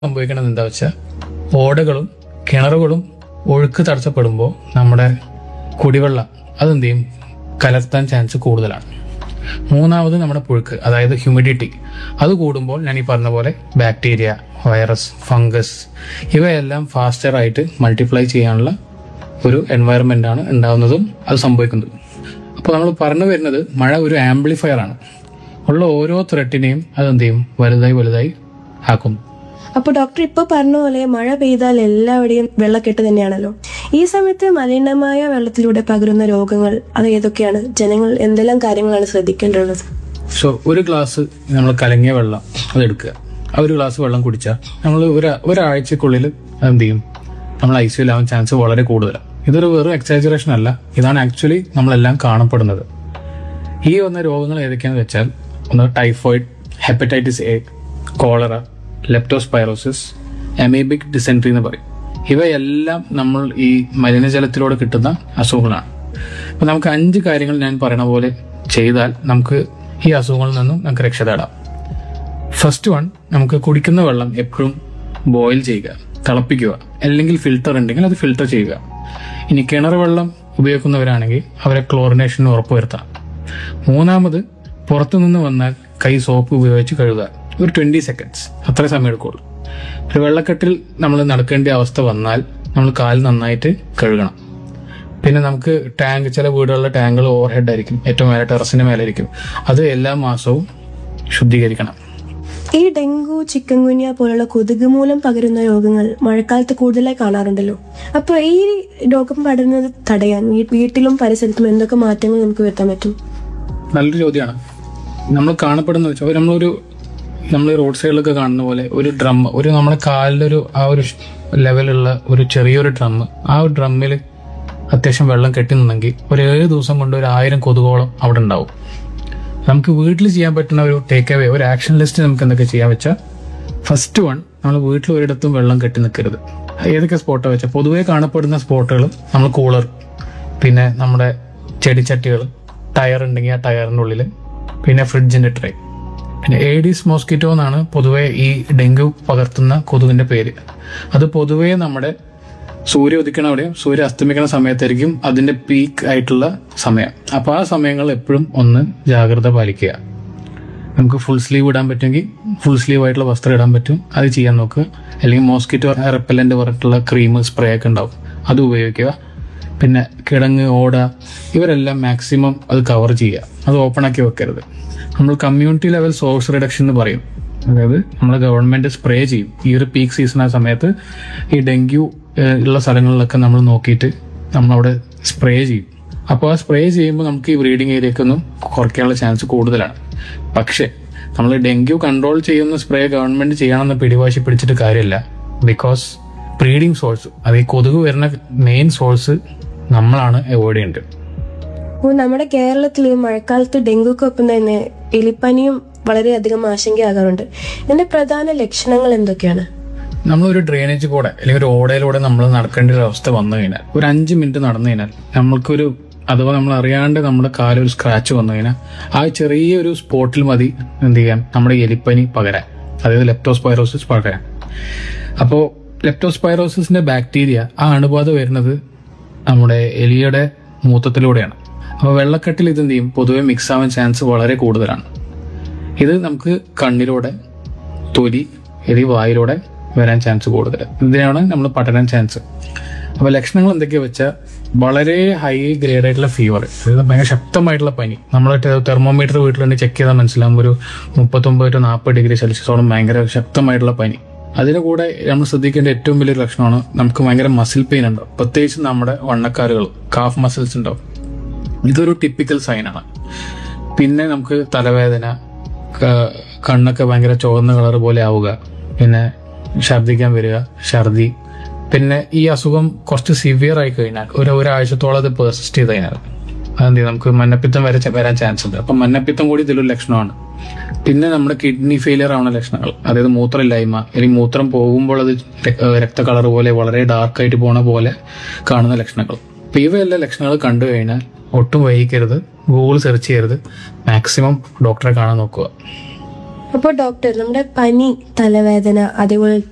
സംഭവിക്കുന്നത് എന്താ വെച്ചാൽ ഓടകളും കിണറുകളും ഒഴുക്ക് തടസ്സപ്പെടുമ്പോൾ നമ്മുടെ കുടിവെള്ളം അതെന്ത് ചെയ്യും കലർത്താൻ ചാൻസ് കൂടുതലാണ് മൂന്നാമത് നമ്മുടെ പുഴുക്ക് അതായത് ഹ്യൂമിഡിറ്റി അത് കൂടുമ്പോൾ ഞാൻ ഈ പറഞ്ഞ പോലെ ബാക്ടീരിയ വൈറസ് ഫംഗസ് ഇവയെല്ലാം ഫാസ്റ്ററായിട്ട് മൾട്ടിപ്ലൈ ചെയ്യാനുള്ള ഒരു എൻവയറമെൻ്റ് ആണ് ഉണ്ടാവുന്നതും അത് സംഭവിക്കുന്നതും അപ്പോൾ നമ്മൾ പറഞ്ഞു വരുന്നത് മഴ ഒരു ആംപ്ലിഫയർ ആണ് ഉള്ള ഓരോ ത്രെട്ടിനെയും അതെന്ത് ചെയ്യും വലുതായി വലുതായി ആക്കുന്നു അപ്പോൾ ഡോക്ടർ ഇപ്പോൾ പറഞ്ഞ പോലെ മഴ പെയ്താൽ എല്ലാവിടെയും വെള്ളക്കെട്ട് തന്നെയാണല്ലോ ഈ സമയത്ത് മലിനമായ വെള്ളത്തിലൂടെ പകരുന്ന രോഗങ്ങൾ അത് ഏതൊക്കെയാണ് ജനങ്ങൾ എന്തെല്ലാം കാര്യങ്ങളാണ് ശ്രദ്ധിക്കേണ്ടത് സോ ഒരു ഗ്ലാസ് നമ്മൾ കലങ്ങിയ വെള്ളം അതെടുക്കുക ആ ഒരു ഗ്ലാസ് വെള്ളം കുടിച്ചാൽ നമ്മൾ ഒരു ഒരാഴ്ചക്കുള്ളിൽ എന്ത് ചെയ്യും നമ്മൾ ഐ സിയിലാവാൻ ചാൻസ് വളരെ കൂടുതലാണ് ഇതൊരു വെറും എക്സാജറേഷൻ അല്ല ഇതാണ് ആക്ച്വലി നമ്മളെല്ലാം കാണപ്പെടുന്നത് ഈ വന്ന രോഗങ്ങൾ ഏതൊക്കെയാണെന്ന് വെച്ചാൽ ഒന്ന് typhoid hepatitis A cholera leptospirosis amoebic dysentery എന്ന് പറയും ഇവയെല്ലാം നമ്മൾ ഈ മലിനജലത്തിലൂടെ കിട്ടുന്ന അസുഖങ്ങളാണ് അപ്പൊ നമുക്ക് അഞ്ച് കാര്യങ്ങൾ ഞാൻ പറയുന്ന പോലെ ചെയ്താൽ നമുക്ക് ഈ അസുഖങ്ങളിൽ നിന്നും നമുക്ക് രക്ഷ തേടാം ഫസ്റ്റ് വൺ നമുക്ക് കുടിക്കുന്ന വെള്ളം എപ്പോഴും ബോയിൽ ചെയ്യുക തിളപ്പിക്കുക അല്ലെങ്കിൽ ഫിൽട്ടർ ഉണ്ടെങ്കിൽ അത് ഫിൽട്ടർ ചെയ്യുക ഇനി കിണർ വെള്ളം ഉപയോഗിക്കുന്നവരാണെങ്കിൽ അവരെ ക്ലോറിനേഷൻ ഉറപ്പുവരുത്താം മൂന്നാമത് പുറത്തുനിന്ന് വന്നാൽ കൈ സോപ്പ് ഉപയോഗിച്ച് കഴുകുക ഒരു ട്വന്റി സെക്കൻഡ്സ് അത്രേ സമയം എടുക്കുള്ളൂ ഒരു വെള്ളക്കെട്ടിൽ നമ്മൾ നടക്കേണ്ട അവസ്ഥ വന്നാൽ നമ്മൾ കാൽ നന്നായിട്ട് കഴുകണം പിന്നെ നമുക്ക് ടാങ്ക് ചില വീടുകളിലെ ടാങ്കുകൾ ഓവർ ഹെഡ് ആയിരിക്കും ഏറ്റവും മേലെ ടെറസിന്റെ മേലെ ആയിരിക്കും അത് എല്ലാ മാസവും ശുദ്ധീകരിക്കണം ഈ ഡെങ്കു ചിക്കൻ ഗുനിയ പോലുള്ള കൊതുക് മൂലം പകരുന്ന രോഗങ്ങൾ മഴക്കാലത്ത് കൂടുതലായി കാണാറുണ്ടല്ലോ അപ്പോൾ ഈ രോഗം പടരുന്നത് തടയാൻ വീ- വീട്ടിലും പരിസരത്തും എന്തൊക്കെ മാറ്റങ്ങൾ നമുക്ക് വരുത്താൻ പറ്റും നല്ലൊരു ചോദ്യമാണ് നമ്മൾ കാണപ്പെടുന്ന വെച്ചാൽ നമ്മളൊരു നമ്മൾ റോഡ് സൈഡിലൊക്കെ കാണുന്ന പോലെ ഒരു ഡ്രം ഒരു നമ്മുടെ കാലിലൊരു ആ ഒരു ലെവലുള്ള ഒരു ചെറിയൊരു ഡ്രം ആ ഒരു ഡ്രമ്മിൽ അത്യാവശ്യം വെള്ളം കെട്ടി നിന്നെങ്കിൽ ഒരു ഏഴ് ദിവസം കൊണ്ട് ഒരു ആയിരം കൊതുകോളം അവിടെ ഉണ്ടാവും നമുക്ക് വീട്ടിൽ ചെയ്യാൻ പറ്റുന്ന ഒരു ടേക്ക് അവേ ഒരു ആക്ഷൻ ലിസ്റ്റ് നമുക്ക് എന്തൊക്കെ ചെയ്യാൻ വെച്ചാൽ ഫസ്റ്റ് വൺ നമ്മൾ വീട്ടിൽ ഒരിടത്തും വെള്ളം കെട്ടി നിൽക്കരുത് ഏതൊക്കെ സ്പോട്ടാണ് വെച്ചാൽ പൊതുവേ കാണപ്പെടുന്ന സ്പോട്ടുകൾ നമ്മൾ കൂളർ പിന്നെ നമ്മുടെ ചെടിച്ചട്ടികൾ ടയർ ഉണ്ടെങ്കിൽ ആ ടയറിൻ്റെ ഉള്ളിൽ പിന്നെ ഫ്രിഡ്ജിന്റെ ട്രേ പിന്നെ ഏഡീസ് മോസ്കിറ്റോ എന്നാണ് പൊതുവെ ഈ ഡെങ്കു പകർത്തുന്ന കൊതുകിന്റെ പേര് അത് പൊതുവേ നമ്മുടെ സൂര്യ ഉദിക്കണ അവിടെയും സൂര്യ അസ്തമിക്കണ സമയത്തായിരിക്കും അതിന്റെ പീക്ക് ആയിട്ടുള്ള സമയം അപ്പൊ ആ സമയങ്ങളിൽ എപ്പോഴും ഒന്ന് ജാഗ്രത പാലിക്കുക നമുക്ക് ഫുൾ സ്ലീവ് ഇടാൻ പറ്റുമെങ്കിൽ ഫുൾ സ്ലീവ് ആയിട്ടുള്ള വസ്ത്രം ഇടാൻ പറ്റും അത് ചെയ്യാൻ നോക്കുക അല്ലെങ്കിൽ മോസ്കിറ്റോ റെപ്പലന്റ് പറഞ്ഞിട്ടുള്ള ക്രീം സ്പ്രേ ഒക്കെ ഉണ്ടാവും അത് ഉപയോഗിക്കുക പിന്നെ കിടങ്ങ് ഓട ഇവരെല്ലാം മാക്സിമം അത് കവർ ചെയ്യുക അത് ഓപ്പൺ ആക്കി വെക്കരുത് നമ്മൾ കമ്മ്യൂണിറ്റി ലെവൽ സോഴ്സ് റിഡക്ഷൻ എന്ന് പറയും അതായത് നമ്മൾ ഗവൺമെന്റ് സ്പ്രേ ചെയ്യും ഈ ഒരു പീക്ക് സീസൺ ആ സമയത്ത് ഈ ഡെങ്കു ഏഹ്, ഉള്ള സ്ഥലങ്ങളിലൊക്കെ നമ്മൾ നോക്കിയിട്ട് നമ്മളവിടെ സ്പ്രേ ചെയ്യും അപ്പോൾ ആ സ്പ്രേ ചെയ്യുമ്പോൾ നമുക്ക് ഈ ബ്രീഡിംഗ് ഏരിയക്കൊന്നും കുറയ്ക്കാനുള്ള ചാൻസ് കൂടുതലാണ് പക്ഷേ നമ്മൾ ഡെങ്കു കൺട്രോൾ ചെയ്യുന്ന സ്പ്രേ ഗവൺമെന്റ് ചെയ്യണമെന്ന് പിടിവാശി പിടിച്ചിട്ട് കാര്യമില്ല ബിക്കോസ് ബ്രീഡിംഗ് സോഴ്സ് അത് ഈ കൊതുക് വരുന്ന മെയിൻ സോഴ്സ് നമ്മളാണ് അവോയ്ഡ് ചെയ്യേണ്ടത് അപ്പോൾ നമ്മുടെ കേരളത്തിൽ മഴക്കാലത്ത് ഡെങ്കുക്കൊപ്പം തന്നെ എലിപ്പനിയും വളരെയധികം ആശങ്കയാകാറുണ്ട് ഇതിന്റെ പ്രധാന ലക്ഷണങ്ങൾ എന്തൊക്കെയാണ് നമ്മളൊരു ഡ്രെയിനേജ് കൂടെ അല്ലെങ്കിൽ ഒരു ഓടയിലൂടെ നമ്മൾ നടക്കേണ്ട ഒരു അവസ്ഥ വന്നു കഴിഞ്ഞാൽ ഒരു അഞ്ച് മിനിറ്റ് നടന്നു കഴിഞ്ഞാൽ നമ്മൾക്കൊരു അഥവാ നമ്മൾ അറിയാണ്ട് നമ്മുടെ കാലൊരു സ്ക്രാച്ച് വന്നു കഴിഞ്ഞാൽ ആ ചെറിയൊരു സ്പോട്ടിൽ മതി എന്ത് ചെയ്യാൻ നമ്മുടെ എലിപ്പനി പകരാൻ അതായത് ലെപ്റ്റോസ്പൈറോസിസ് പകരാൻ അപ്പോൾ ലെപ്റ്റോസ്പൈറോസിസിന്റെ ബാക്ടീരിയ ആ അണുബാധ വരുന്നത് നമ്മുടെ എലിയുടെ മൂത്രത്തിലൂടെയാണ് അപ്പോൾ വെള്ളക്കെട്ടിൽ ഇത് എന്ത് ചെയ്യും പൊതുവെ മിക്സ് ആവാൻ ചാൻസ് വളരെ കൂടുതലാണ് ഇത് നമുക്ക് കണ്ണിലൂടെ തൊലി എലി വായിലൂടെ വരാൻ ചാൻസ് കൂടുതൽ ഇതിനാണ് നമ്മൾ പടരാൻ ചാൻസ് അപ്പോൾ ലക്ഷണങ്ങൾ എന്തൊക്കെയാ വെച്ചാൽ വളരെ ഹൈ ഗ്രേഡ് ആയിട്ടുള്ള ഫീവർ അതായത് ഭയങ്കര ശക്തമായിട്ടുള്ള പനി നമ്മൾ തെർമോമീറ്റർ വീട്ടിലുണ്ടെങ്കിൽ ചെക്ക് ചെയ്താൽ മനസ്സിലാവും ഒരു മുപ്പത്തൊമ്പത് ടു നാൽപ്പത് ഡിഗ്രി സെൽഷ്യസോളം ഭയങ്കര ശക്തമായിട്ടുള്ള പനി അതിന് കൂടെ നമ്മൾ ശ്രദ്ധിക്കേണ്ട ഏറ്റവും വലിയൊരു ലക്ഷണമാണ് നമുക്ക് ഭയങ്കര മസിൽ പെയിൻ ഉണ്ടാവും പ്രത്യേകിച്ച് നമ്മുടെ വണ്ണക്കാരുകൾ കാഫ് മസിൽസ് ഉണ്ടാവും ഇതൊരു ടിപ്പിക്കൽ സൈനാണ് പിന്നെ നമുക്ക് തലവേദന ക- കണ്ണൊക്കെ ഭയങ്കര ചുവന്ന കളർ പോലെ ആവുക പിന്നെ ഛർദ്ദിക്കാൻ വരിക ഛർദി പിന്നെ ഈ അസുഖം കുറച്ച് സിവിയർ ആയി കഴിഞ്ഞാൽ ഒരു ഒരാഴ്ചത്തോളം അത് പെർസിസ്റ്റ് ചെയ്ത് കഴിഞ്ഞാൽ അതെന്ത് ചെയ്യും? നമുക്ക് മഞ്ഞപ്പിത്തം വരെ ചെ- വരാൻ ചാൻസ് ഉണ്ട് അപ്പം മഞ്ഞപ്പിത്തം കൂടി ഇതിലൊരു ലക്ഷണമാണ് പിന്നെ നമ്മുടെ കിഡ്നി ഫെയിലിയർ ആവുന്ന ലക്ഷണങ്ങൾ അതായത് മൂത്രമില്ലായ്മ അല്ലെങ്കിൽ മൂത്രം പോകുമ്പോൾ അത് ര- ഏഹ് രക്ത കളർ പോലെ വളരെ ഡാർക്ക് ആയിട്ട് പോണ പോലെ കാണുന്ന ലക്ഷണങ്ങൾ അപ്പൊ ഇവയെല്ലാം ലക്ഷണങ്ങൾ കണ്ടു കഴിഞ്ഞാൽ ഒട്ടും വൈകിക്കരുത് ഗൂഗിൾ സെർച്ച് ചെയ്യരുത് മാക്സിമം ഡോക്ടറെ കാണാൻ നോക്കുക അപ്പോൾ ഡോക്ടർ നമ്മുടെ പനി തലവേദന അതേപോലെ